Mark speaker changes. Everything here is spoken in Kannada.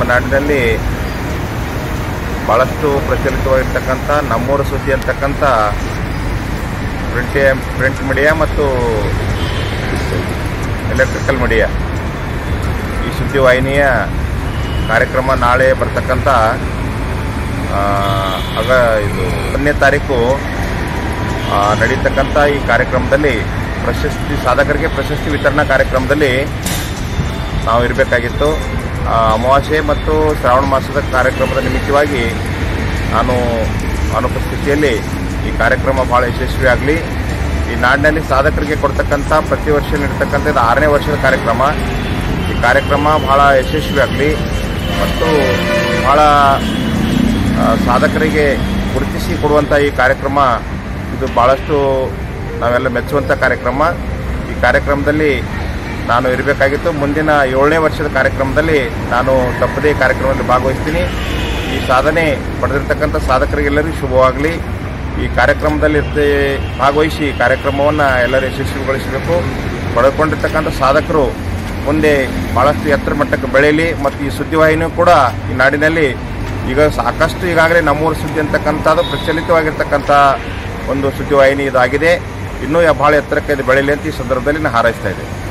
Speaker 1: ನಮ್ಮ ನಾಡಿನಲ್ಲಿ ಭಾಳಷ್ಟು ಪ್ರಚಲಿತವಾಗಿರ್ತಕ್ಕಂಥ ನಮ್ಮೂರ ಸುದ್ದಿ ಅಂತಕ್ಕಂಥ ಪ್ರಿಂಟ್ ಪ್ರಿಂಟ್ ಮೀಡಿಯಾ ಮತ್ತು ಎಲೆಕ್ಟ್ರಿಕಲ್ ಮೀಡಿಯಾ ಈ ಸುದ್ದಿವಾಹಿನಿಯ ಕಾರ್ಯಕ್ರಮ ನಾಳೆ ಬರ್ತಕ್ಕಂಥ ಆ, ಆಗ ಇದು ಒಂದನೇ ತಾರೀಕು ಆ, ನಡೀತಕ್ಕಂಥ ಈ ಕಾರ್ಯಕ್ರಮದಲ್ಲಿ ಪ್ರಶಸ್ತಿ ಸಾಧಕರಿಗೆ ಪ್ರಶಸ್ತಿ ವಿತರಣಾ ಕಾರ್ಯಕ್ರಮದಲ್ಲಿ ನಾವು ಇರಬೇಕಾಗಿತ್ತು ಆ, ಅಮಾವಾಸ್ಯೆ ಮತ್ತು ಶ್ರಾವಣ ಮಾಸದ ಕಾರ್ಯಕ್ರಮದ ನಿಮಿತ್ತವಾಗಿ ನಾನು ಅನುಪಸ್ಥಿತಿಯಲ್ಲಿ ಈ ಕಾರ್ಯಕ್ರಮ ಭಾಳ ಯಶಸ್ವಿಯಾಗಲಿ ಈ ನಾಡಿನಲ್ಲಿ ಸಾಧಕರಿಗೆ ಕೊಡ್ತಕ್ಕಂಥ ಪ್ರತಿ ವರ್ಷ ನೀಡ್ತಕ್ಕಂಥ ಇದು ಆರನೇ ವರ್ಷದ ಕಾರ್ಯಕ್ರಮ ಈ ಕಾರ್ಯಕ್ರಮ ಭಾಳ ಯಶಸ್ವಿಯಾಗಲಿ ಮತ್ತು ಭಾಳ ಆ, ಸಾಧಕರಿಗೆ ಗುರುತಿಸಿ ಕೊಡುವಂಥ ಈ ಕಾರ್ಯಕ್ರಮ ಇದು ಭಾಳಷ್ಟು ನಾವೆಲ್ಲ ಮೆಚ್ಚುವಂಥ ಕಾರ್ಯಕ್ರಮ ಈ ಕಾರ್ಯಕ್ರಮದಲ್ಲಿ ನಾನು ಇರಬೇಕಾಗಿತ್ತು ಮುಂದಿನ ಏಳನೇ ವರ್ಷದ ಕಾರ್ಯಕ್ರಮದಲ್ಲಿ ನಾನು ತಪ್ಪದೇ ಈ ಕಾರ್ಯಕ್ರಮದಲ್ಲಿ ಭಾಗವಹಿಸ್ತೀನಿ ಈ ಸಾಧನೆ ಪಡೆದಿರ್ತಕ್ಕಂಥ ಸಾಧಕರಿಗೆಲ್ಲರಿಗೂ ಶುಭವಾಗಲಿ ಈ ಕಾರ್ಯಕ್ರಮದಲ್ಲಿ ಇರ್ತೆ ಭಾಗವಹಿಸಿ ಈ ಕಾರ್ಯಕ್ರಮವನ್ನು ಎಲ್ಲರೂ ಯಶಸ್ವಿಗೊಳಿಸಬೇಕು ಪಡೆದುಕೊಂಡಿರ್ತಕ್ಕಂಥ ಸಾಧಕರು ಮುಂದೆ ಭಾಳಷ್ಟು ಎತ್ತರ ಮಟ್ಟಕ್ಕೆ ಬೆಳೆಯಲಿ ಮತ್ತು ಈ ಸುದ್ದಿವಾಹಿನಿಯೂ ಕೂಡ ಈ ನಾಡಿನಲ್ಲಿ ಈಗ ಸಾಕಷ್ಟು ಈಗಾಗಲೇ ನಮ್ಮೂರು ಸುದ್ದಿ ಅಂತಕ್ಕಂಥದ್ದು ಪ್ರಚಲಿತವಾಗಿರ್ತಕ್ಕಂಥ ಒಂದು ಸುದ್ದಿವಾಹಿನಿ ಇದಾಗಿದೆ ಇನ್ನೂ ಭಾಳ ಎತ್ತರಕ್ಕೆ ಇದು ಬೆಳೆಯಲಿ ಅಂತ ಈ ಸಂದರ್ಭದಲ್ಲಿ ನಾನು ಹಾರೈಸ್ತಾ ಇದ್ದೇನೆ